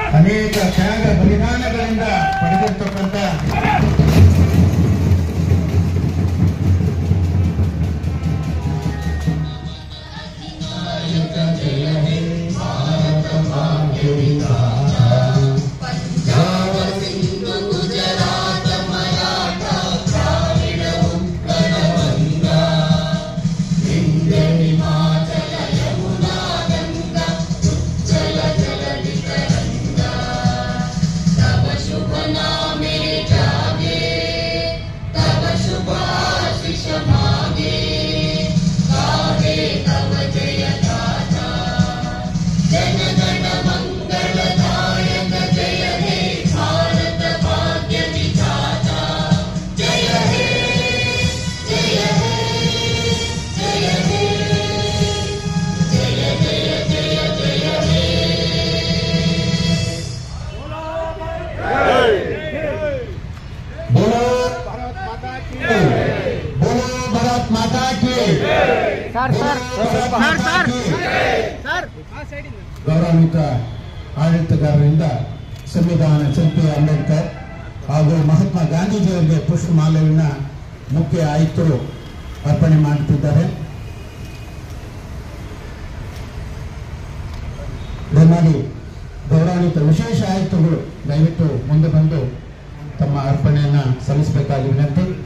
ಅನೇಕ ತ್ಯಾಗ ಬಲಿದಾನಗಳಿಂದ ಪಡೆದಿರ್ತಕ್ಕಂಥ ಬೋಲೋ ಬೋಲೋ ಭಾರತ್ ಮಾತಾ ಕಿ ಸರ್ ಸರ್ ಭಾರತ್ ಮಾತಾ ಕಿ. ಸರ್ ಗೌರವಾನ್ವಿತ ಆಡಳಿತಗಾರರಿಂದ ಸಂವಿಧಾನ ಶಿಲ್ಪಿ ಅಂಬೇಡ್ಕರ್ ಹಾಗೂ ಮಹಾತ್ಮ ಗಾಂಧೀಜಿಯವರಿಗೆ ಪುಷ್ಪಮಾಲೆಯನ್ನ ಮುಖ್ಯ ಆಯುಕ್ತರು ಅರ್ಪಣೆ ಮಾಡುತ್ತಿದ್ದಾರೆ ದಯಮಾಡಿ ಗೌರವಾನ್ವಿತ ವಿಶೇಷ ಆಯುಕ್ತಗಳು ದಯವಿಟ್ಟು ಮುಂದೆ ಬಂದು ತಮ್ಮ ಅರ್ಪಣೆಯನ್ನ ಸಲ್ಲಿಸಬೇಕಾಗಿ ವಿನಂತಿ